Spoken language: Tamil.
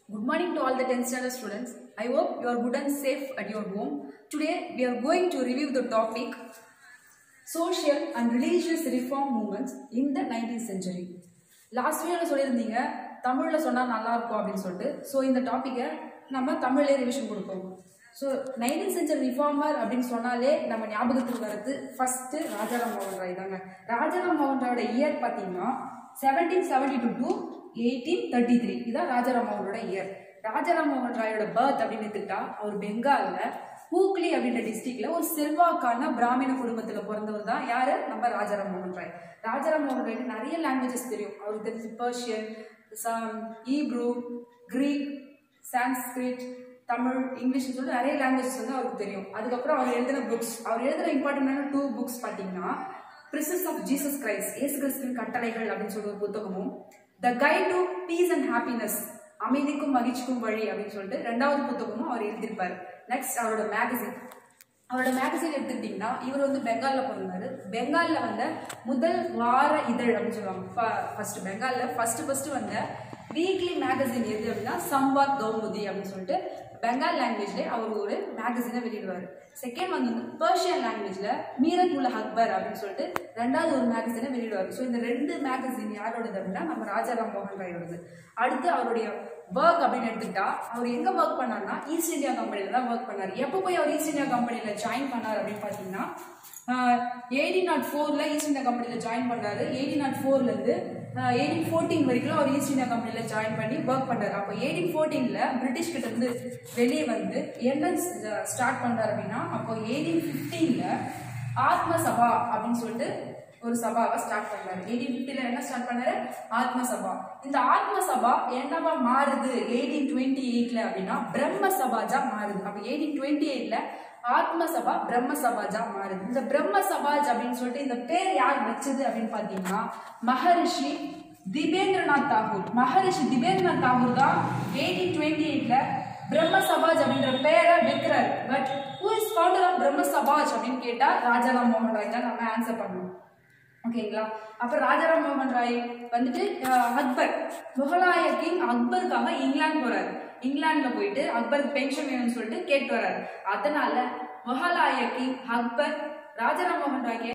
Good morning to all the 10th standard students. I hope you are good and safe at your home. Today we are going to review the topic social and religious reform movements in the 19th century. Last வீடியோவில் சொல்லியிருந்தீங்க தமிழில் சொன்னால் நல்லா இருக்கும் அப்படின்னு சொல்லிட்டு ஸோ இந்த டாப்பிக்கை நம்ம தமிழ்லேயே ரிவிஷன் கொடுப்போம் ஸோ நைன்டீன் சென்ச்சுரி ரிஃபார்மர் அப்படின்னு சொன்னாலே நம்ம ஞாபகத்துக்கு வர்றது ஃபர்ஸ்ட் ராஜாராம் மோகன் ராய் தாங்க ராஜாராம் மோகன் ராயோட இயர் பார்த்தீங்கன்னா seventeen seventy two to eighteen thirty three இதான் ராஜாராம் மோகனோட இயர் ராஜாராம் மோகன் ராயோட பர்த் அப்படின்னு எடுத்துக்கிட்டா அவர் பெங்காலில் ஹூக்லி அப்படின்ற டிஸ்ட்ரிக்ட்ல ஒரு செல்வாக்கான பிராமண குடும்பத்துல பிறந்தவர் தான் யாரு நம்ம ராஜாராம் மோகன் ராய் ராஜாராம் மோகன் ராய்க்கு நிறைய லாங்குவேஜஸ் தெரியும் அவருக்கு தெரிஞ்சு Persian Hebrew Greek Sanskrit Tamil English சொல்லிட்டு நிறைய லாங்குவேஜஸ் வந்து அவருக்கு தெரியும் அதுக்கப்புறம் அவர் எழுதின புக்ஸ் அவர் எழுதின இம்பார்ட்டன்டான டூ புக்ஸ் பார்த்தீங்கன்னா பிரிசஸ் ஆஃப் ஜீசஸ் கிரைஸ்ட் இயேசு கிறிஸ்துவின் கட்டளைகள் அப்படின்னு சொல்லிட்டு ஒரு புத்தகமும் the guide to peace and happiness அமைதிக்கும் மகிழ்ச்சிக்கும் வழி அப்படின்னு சொல்லிட்டு ரெண்டாவது புத்தகமும் அவர் எழுதியிருப்பார் நெக்ஸ்ட் அவரோட மேகசின் அவரோட மேகசின் எடுத்துக்கிட்டிங்கன்னா இவர் வந்து பெங்காலில் பிறந்தாரு பெங்காலில் வந்த முதல் வார இதழ் அப்படின்னு சொல்லுவாங்க ஃபர்ஸ்ட் பெங்காலில் ஃபர்ஸ்ட் ஃபர்ஸ்ட் வந்த வீக்லி மேகசின் எது அப்படின்னா சம்வாத் கௌமுதி அப்படின்னு சொல்லிட்டு பெங்கால் லாங்குவேஜ்லேயே அவர் ஒரு மேகசினை வெளியிடுவார் செகண்ட் வந்து பர்ஷியன் லாங்குவேஜில் மீரத் உல் அக்பர் அப்படின்னு சொல்லிட்டு ரெண்டாவது ஒரு மேகசினை வெளியிடுவார் ஸோ இந்த ரெண்டு மேகசின் யாரோடது அப்படின்னா நம்ம ராஜாராம் மோகன் ராயோடது அடுத்து அவருடைய ஒர்க் அப்படின்னு எடுத்துக்கிட்டா அவர் எங்கே ஒர்க் பண்ணார்னா ஈஸ்ட் இந்தியா கம்பெனியில் தான் ஒர்க் பண்ணார் எப்போ போய் அவர் ஈஸ்ட் இந்தியா கம்பெனியில் ஜாயின் பண்ணார் அப்படின்னு பார்த்தீங்கன்னா எயிட்டீன் நாட் ஃபோரில் ஈஸ்ட் இந்தியா கம்பெனியில் ஜாயின் பண்ணாரு எயிட்டீன் நாட் ஃபோர்லேருந்து எயிட்டீன் ஃபோர்டீன் வரைக்கும் அவர் ஈஸ்ட் இந்தியா கம்பெனியில் ஜாயின் பண்ணி ஒர்க் பண்ணார் அப்போ எயிட்டீன் ஃபோர்டீனில் பிரிட்டிஷ் கிட்ட இருந்து வெளியே வந்து என்ன ஸ்டார்ட் பண்ணார் அப்படின்னா அப்போ எயிட்டீன் ஃபிஃப்டீனில் ஆத்ம சபா அப்படின்னு சொல்லிட்டு ஒரு சபாவை ஸ்டார்ட் பண்ணாரு எயிட்டீன் ஃபிஃப்டியில் என்ன ஸ்டார்ட் பண்ணாரு ஆத்ம சபா இந்த ஆத்ம சபா என்னவா மாறுது எயிட்டீன் டுவெண்ட்டி எயிட்ல அப்படின்னா பிரம்ம சபாஜா மாறுது அப்போ எயிட்டீன் டுவெண்ட்டி எயிட்ல ஆத்ம சபா பிரம்ம சபாஜா மாறுது இந்த பிரம்ம சபாஜ் அப்படின்னு சொல்லிட்டு இந்த பேர் யார் வச்சது அப்படின்னு பார்த்தீங்கன்னா மகரிஷி திபேந்திரநாத் தாகூர் மகரிஷி திபேந்திரநாத் தாகூர் தான் எயிட்டீன் டுவெண்ட்டி எயிட்ல பிரம்ம சபாஜ் அப்படின்ற பேரை வைக்கிறாரு but who is founder of Brahmo Samaj அப்படின்னு கேட்டா ராஜாராம் மோகன் ராய் தான் நம்ம ஆன்சர் பண்ணணும் ஓகேங்களா அப்புறம் ராஜாராம் மோகன் ராய் வந்துட்டு அக்பர் முகலாய கிங் அக்பருக்காக இங்கிலாந்து போறாரு இங்கிலாந்துல போயிட்டு அக்பருக்கு பென்ஷன் வேணும்னு சொல்லிட்டு கேட்டு வர்றாரு அதனால முகலாய கிங் அக்பர் ராஜாராம் மோகன் ராய்க்கு